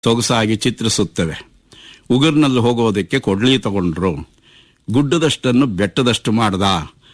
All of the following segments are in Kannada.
ಸೊಗಸಾಗಿ ಚಿತ್ರಿಸುತ್ತವೆ ಉಗುರ್ನಲ್ಲಿ ಹೋಗೋದಕ್ಕೆ ಕೊಡ್ಲಿ ತಗೊಂಡ್ರು ಗುಡ್ಡದಷ್ಟನ್ನು ಬೆಟ್ಟದಷ್ಟು ಮಾಡ್ದ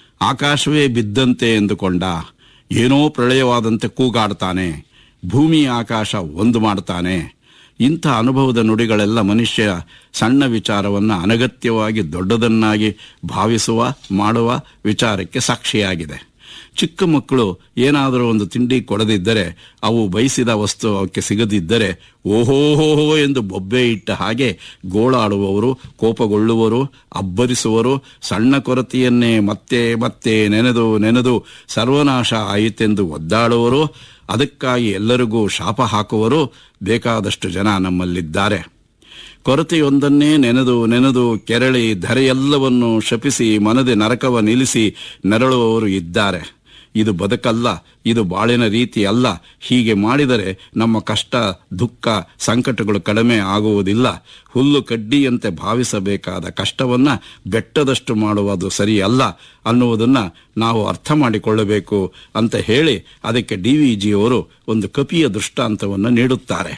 ಆಕಾಶವೇ ಬಿದ್ದಂತೆ ಎಂದುಕೊಂಡ ಏನೋ ಪ್ರಳಯವಾದಂತೆ ಕೂಗಾಡ್ತಾನೆ ಭೂಮಿ ಆಕಾಶ ಒಂದು ಮಾಡ್ತಾನೆ ಇಂಥ ಅನುಭವದ ನುಡಿಗಳೆಲ್ಲ ಮನುಷ್ಯ ಸಣ್ಣ ವಿಚಾರವನ್ನು ಅನಗತ್ಯವಾಗಿ ದೊಡ್ಡದನ್ನಾಗಿ ಭಾವಿಸುವ ಮಾಡುವ ವಿಚಾರಕ್ಕೆ ಸಾಕ್ಷಿಯಾಗಿದೆ ಚಿಕ್ಕ ಮಕ್ಕಳು ಏನಾದರೂ ಒಂದು ತಿಂಡಿ ಕೊಡದಿದ್ದರೆ ಅವು ಬಯಸಿದ ವಸ್ತು ಅವಕ್ಕೆ ಸಿಗದಿದ್ದರೆ ಓಹೋಹೋಹೋ ಎಂದು ಬೊಬ್ಬೆ ಇಟ್ಟ ಹಾಗೆ ಗೋಳಾಡುವವರು ಕೋಪಗೊಳ್ಳುವರು ಅಬ್ಬರಿಸುವರು ಸಣ್ಣ ಕೊರತೆಯನ್ನೇ ಮತ್ತೆ ಮತ್ತೆ ನೆನೆದು ನೆನೆದು ಸರ್ವನಾಶ ಆಯಿತೆಂದು ಒದ್ದಾಡುವರು ಅದಕ್ಕಾಗಿ ಎಲ್ಲರಿಗೂ ಶಾಪ ಹಾಕುವರು ಬೇಕಾದಷ್ಟು ಜನ ನಮ್ಮಲ್ಲಿದ್ದಾರೆ ಕೊರತೆಯೊಂದನ್ನೇ ನೆನೆದು ನೆನೆದು ಕೆರಳಿ ಧರೆಯೆಲ್ಲವನ್ನು ಶಪಿಸಿ ಮನದೆ ನರಕವ ನಿಲ್ಲಿಸಿ ನರಳುವವರು ಇದ್ದಾರೆ ಇದು ಬದುಕಲ್ಲ ಇದು ಬಾಳಿನ ರೀತಿ ಅಲ್ಲ ಹೀಗೆ ಮಾಡಿದರೆ ನಮ್ಮ ಕಷ್ಟ ದುಃಖ ಸಂಕಟಗಳು ಕಡಿಮೆ ಆಗುವುದಿಲ್ಲ ಹುಲ್ಲು ಕಡ್ಡಿಯಂತೆ ಭಾವಿಸಬೇಕಾದ ಕಷ್ಟವನ್ನ ಬೆಟ್ಟದಷ್ಟು ಮಾಡುವುದು ಸರಿಯಲ್ಲ ಅನ್ನುವುದನ್ನ ನಾವು ಅರ್ಥ ಮಾಡಿಕೊಳ್ಳಬೇಕು ಅಂತ ಹೇಳಿ ಅದಕ್ಕೆ ಡಿ ವಿ ಜಿಯವರು ಒಂದು ಕಪಿಯ ದೃಷ್ಟಾಂತವನ್ನು ನೀಡುತ್ತಾರೆ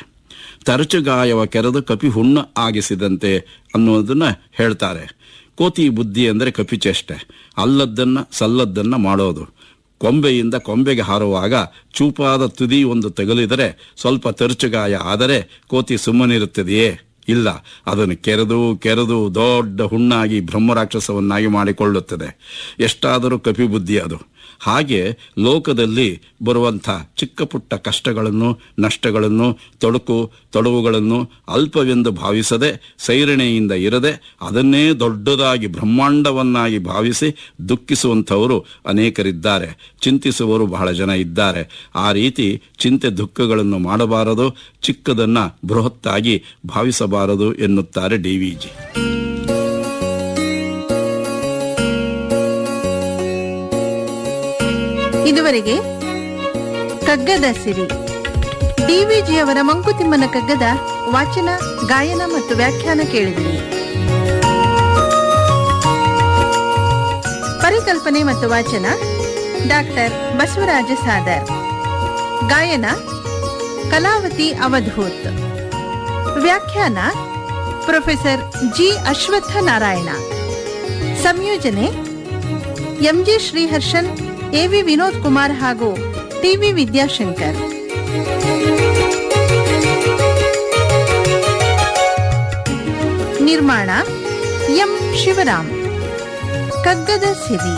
ತರಚುಗಾಯವ ಕೆರೆದು ಕಪಿ ಹುಣ್ಣು ಆಗಿಸಿದಂತೆ ಅನ್ನೋದನ್ನ ಹೇಳ್ತಾರೆ ಕೋತಿ ಬುದ್ಧಿ ಅಂದರೆ ಕಪಿಚೇಷ್ಟೆ ಅಲ್ಲದ್ದನ್ನ ಸಲ್ಲದ್ದನ್ನ ಮಾಡೋದು ಕೊಂಬೆಯಿಂದ ಕೊಂಬೆಗೆ ಹಾರುವಾಗ ಚೂಪಾದ ತುದಿ ಒಂದು ತಗುಲಿದರೆ ಸ್ವಲ್ಪ ತರಚುಗಾಯ ಆದರೆ ಕೋತಿ ಸುಮ್ಮನಿರುತ್ತದೆಯೇ ಇಲ್ಲ ಅದನ್ನು ಕೆರೆದು ಕೆರೆದು ದೊಡ್ಡ ಹುಣ್ಣಾಗಿ ಬ್ರಹ್ಮರಾಕ್ಷಸವನ್ನಾಗಿ ಮಾಡಿಕೊಳ್ಳುತ್ತದೆ ಎಷ್ಟಾದರೂ ಕಪಿ ಬುದ್ಧಿ ಅದು ಹಾಗೆ ಲೋಕದಲ್ಲಿ ಬರುವಂಥ ಚಿಕ್ಕ ಪುಟ್ಟ ಕಷ್ಟಗಳನ್ನು ನಷ್ಟಗಳನ್ನು ತೊಡಕು ತೊಡವುಗಳನ್ನು ಅಲ್ಪವೆಂದು ಭಾವಿಸದೆ ಸೈರಣೆಯಿಂದ ಇರದೆ ಅದನ್ನೇ ದೊಡ್ಡದಾಗಿ ಬ್ರಹ್ಮಾಂಡವನ್ನಾಗಿ ಭಾವಿಸಿ ದುಃಖಿಸುವಂಥವರು ಅನೇಕರಿದ್ದಾರೆ ಚಿಂತಿಸುವವರು ಬಹಳ ಜನ ಇದ್ದಾರೆ ಆ ರೀತಿ ಚಿಂತೆ ದುಃಖಗಳನ್ನು ಮಾಡಬಾರದು ಚಿಕ್ಕದನ್ನ ಬೃಹತ್ತಾಗಿ ಭಾವಿಸಬಾರದು ಎನ್ನುತ್ತಾರೆ ಡಿ ವಿ ಜಿ ಇದುವರೆಗೆ ಕಗ್ಗದ ಸಿರಿ ಡಿವಿಜಿಯವರ ಮಂಕುತಿಮ್ಮನ ಕಗ್ಗದ ವಾಚನ ಗಾಯನ ಮತ್ತು ವ್ಯಾಖ್ಯಾನ ಕೇಳಿದಿರಿ ಪರಿಕಲ್ಪನೆ ಮತ್ತು ವಾಚನ ಡಾಕ್ಟರ್ ಬಸವರಾಜ ಸಾದರ್ ಗಾಯನ ಕಲಾವತಿ ಅವಧೂತ್ ವ್ಯಾಖ್ಯಾನ ಪ್ರೊಫೆಸರ್ ಜಿ ಅಶ್ವತ್ಥ ನಾರಾಯಣ ಸಂಯೋಜನೆ ಎಂಜಿ ಶ್ರೀಹರ್ಷನ್ ಎವಿ ವಿನೋದ್ ಕುಮಾರ್ ಹಾಗೂ ಟಿವಿ ವಿದ್ಯಾಶಂಕರ್ ನಿರ್ಮಾಣ ಎಂ ಶಿವರಾಮ್ ಕಗ್ಗದ ಸಿರಿ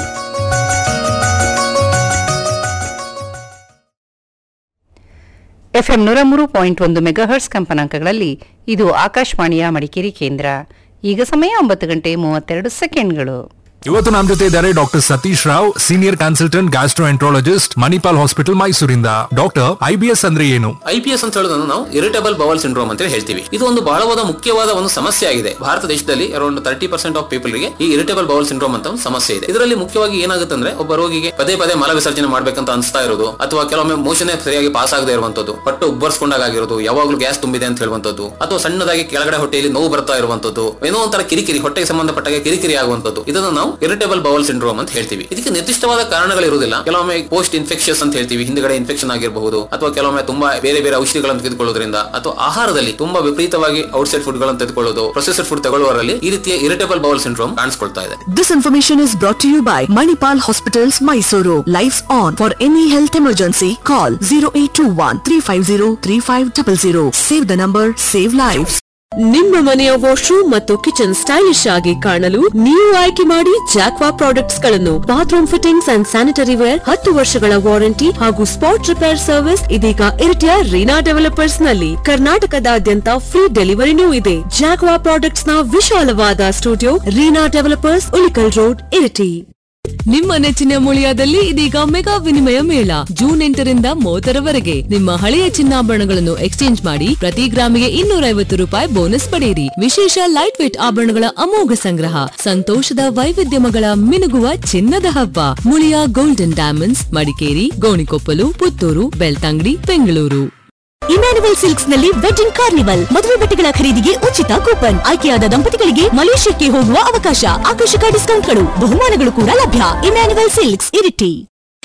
ಎಫ್ಎಂ ನೂರ ಮೂರು ಪಾಯಿಂಟ್ ಒಂದು ಮೆಗಾಹರ್ಸ್ ಕಂಪನಾಂಕಗಳಲ್ಲಿ ಇದು ಆಕಾಶವಾಣಿಯ ಮಡಿಕೇರಿ ಕೇಂದ್ರ ಈಗ ಸಮಯ ಒಂಬತ್ತು ಗಂಟೆ ಮೂವತ್ತೆರಡು ಸೆಕೆಂಡ್ಗಳು ಇವತ್ತು ನಮ್ಮ ಜೊತೆ ಇದ್ದಾರೆ doctor Satish Rao senior consultant gastroenterologist Manipal hospital ಮೈಸೂರಿಂದ ಡಾಕ್ಟರ್ ಐಬಿಎಸ್ ಅಂದ್ರೆ ಏನು ಐಪಿಎಸ್ ಅಂತ ಹೇಳೋದನ್ನು ನಾವು ಇರಿಟೇಬಲ್ ಬವಲ್ ಸಿಂಡ್ರೋಮ್ ಅಂತ ಹೇಳ್ತೀವಿ ಇದು ಒಂದು ಬಹಳವಾದ ಮುಖ್ಯವಾದ ಒಂದು ಸಮಸ್ಯೆ ಆಗಿದೆ ಭಾರತ ದೇಶದಲ್ಲಿ around thirty percent of people ಗೆ ಈ ಇರಿಟೇಬಲ್ ಬವಲ್ ಸಿಂಡ್ರೋಮ್ ಅಂತ ಒಂದು ಸಮಸ್ಯೆ ಇದೆ ಇದರಲ್ಲಿ ಮುಖ್ಯವಾಗಿ ಏನಾಗುತ್ತೆ ಅಂದ್ರೆ ಒಬ್ಬ ರೋಗಿಗೆ ಪದೇ ಪದೇ ಮಲ ವಿಸರ್ಜನೆ ಮಾಡ್ಬೇಕಂತ ಅನಿಸ್ತಾ ಇರೋದು ಅಥವಾ ಕೆಲವೊಮ್ಮೆ ಮೋಷನ್ ಸರಿಯಾಗಿ ಪಾಸ್ ಆಗದೆ ಇರುವಂತದ್ದು ಹೊಟ್ಟೆ ಉಬ್ಬರ್ಸ್ಕೊಂಡಾಗ ಆಗಿರೋದು ಯಾವಾಗಲೂ ಗ್ಯಾಸ್ ತುಂಬಿದೆ ಅಂತ ಹೇಳುವಂತದ್ದು ಅಥವಾ ಸಣ್ಣದಾಗಿ ಕೆಳಗಡೆ ಹೊಟ್ಟೆಯಲ್ಲಿ ನೋವು ಬರ್ತಾ ಇರುವಂತದ್ದು ಏನೋ ಒಂಥರ ಕಿರಿಕಿರಿ ಹೊಟ್ಟೆಗೆ ಸಂಬಂಧಪಟ್ಟಾಗ ಕಿರಿಕಿರಿ ಆಗುವಂತದ್ದು ಇದನ್ನು ನಾವು ಇರಿಟೇಬಲ್ ಬವಲ್ ಸಿಂಡ್ರೋಮ್ ಅಂತ ಹೇಳ್ತೀವಿ ಇದಕ್ಕೆ ನಿರ್ದಿಷ್ಟವಾದ ಕಾರಣಗಳಿರುವುದಿಲ್ಲ ಕೆಲವೊಮ್ಮೆ ಪೋಸ್ಟ್ ಇನ್ಫೆಕ್ಷನ್ಸ್ ಅಂತ ಹೇಳ್ತೀವಿ ಹಿಂದ್ಗಡೆ ಇನ್ಫೆಕ್ಷನ್ ಆಗಿರಬಹುದು ಅಥವಾ ಕೆಲವೊಮ್ಮೆ ತುಂಬಾ ಬೇರೆ ಬೇರೆ ಔಷಧಿಗಳನ್ನು ತೆಗೆದುಕೊಳ್ಳೋದ್ರಿಂದ ಅಥವಾ ಆಹಾರದಲ್ಲಿ ತುಂಬಾ ವಿಪರೀತವಾಗಿ ಔಟ್ಸೈಡ್ ಫುಡ್ ಗಳನ್ನು ತೆಗೆದುಕೊಳ್ಳೋದು ಪ್ರೊಸೆಸರ್ ಫುಡ್ ತಗೊಳ್ಳುವವರಲ್ಲಿ ಈ ರೀತಿಯ ಇರಿಟೇಬಲ್ ಬವಲ್ ಸಿಂಡ್ರೋಮ್ ಕಾಣಿಸ್ಕೊಳ್ತಾ ಇದೆ This information is brought to you by Manipal Hospitals, Mysuru. Lights on. For any health emergency, call 0821 350 3500. Save the number, save lives. ನಿಮ್ಮ ಮನೆಯ ವಾಶ್ರೂಮ್ ಮತ್ತು ಕಿಚನ್ ಸ್ಟೈಲಿಶ್ ಆಗಿ ಕಾಣಲು ನೀವು ಆಯ್ಕೆ ಮಾಡಿ ಜಾಕ್ವಾ ಪ್ರಾಡಕ್ಟ್ಸ್ ಗಳನ್ನು bathroom fittings and sanitary ware ಹತ್ತು ವರ್ಷಗಳ ವಾರಂಟಿ ಹಾಗೂ ಸ್ಪಾಟ್ ರಿಪೇರ್ ಸರ್ವಿಸ್ ಇದೀಗ ಇರಿಟಿಯ ರೀನಾ ಡೆವಲಪರ್ಸ್ ನಲ್ಲಿ ಕರ್ನಾಟಕದಾದ್ಯಂತ ಫ್ರೀ ಡೆಲಿವರಿನೂ ಇದೆ ಜಾಕ್ವಾ ಪ್ರಾಡಕ್ಟ್ಸ್ ನ ವಿಶಾಲವಾದ studio Reena developers Ulikkal road Iritty ನಿಮ್ಮ ನೆಚ್ಚಿನ ಮುಳಿಯಾದಲ್ಲಿ ಇದೀಗ ಮೆಗಾ ವಿನಿಮಯ ಮೇಳ ಜೂನ್ ಎಂಟರಿಂದ ಮೂವತ್ತರವರೆಗೆ ನಿಮ್ಮ ಹಳೆಯ ಚಿನ್ನಾಭರಣಗಳನ್ನು ಎಕ್ಸ್ಚೇಂಜ್ ಮಾಡಿ ಪ್ರತಿ ಗ್ರಾಮಿಗೆ ಇನ್ನೂರ ಐವತ್ತು ರೂಪಾಯಿ ಬೋನಸ್ ಪಡೆಯಿರಿ ವಿಶೇಷ ಲೈಟ್ ವೇಟ್ ಆಭರಣಗಳ ಅಮೋಘ ಸಂಗ್ರಹ ಸಂತೋಷದ ವೈವಿಧ್ಯಮಗಳ ಮಿನುಗುವ ಚಿನ್ನದ ಹಬ್ಬ Muliya golden diamonds Madikeri Gonikoppal Puttur Belthangady Bengaluru Emmanuel silks ನಲ್ಲಿ ವೆಡ್ಡಿಂಗ್ ಕಾರ್ನಿವಲ್ ಮದುವೆ ಬಟ್ಟೆಗಳ ಖರೀದಿಗೆ ಉಚಿತ ಕೂಪನ್ ಆಯ್ಕೆಯಾದ ದಂಪತಿಗಳಿಗೆ ಮಲೇಷ್ಯಾಕ್ಕೆ ಹೋಗುವ ಅವಕಾಶ ಆಕರ್ಷಕ ಡಿಸ್ಕೌಂಟ್ಗಳು ಬಹುಮಾನಗಳು ಕೂಡ ಲಭ್ಯ Emmanuel silks Iritty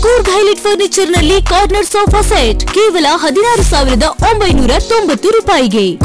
Coorg highlight furniture ನಲ್ಲಿ ಕಾರ್ನರ್ ಸೋಫಾ ಸೆಟ್ ಕೇವಲ ಹದಿನಾರು ಸಾವಿರದ ಒಂಬೈನೂರ ತೊಂಬತ್ತು ರೂಪಾಯಿಗೆ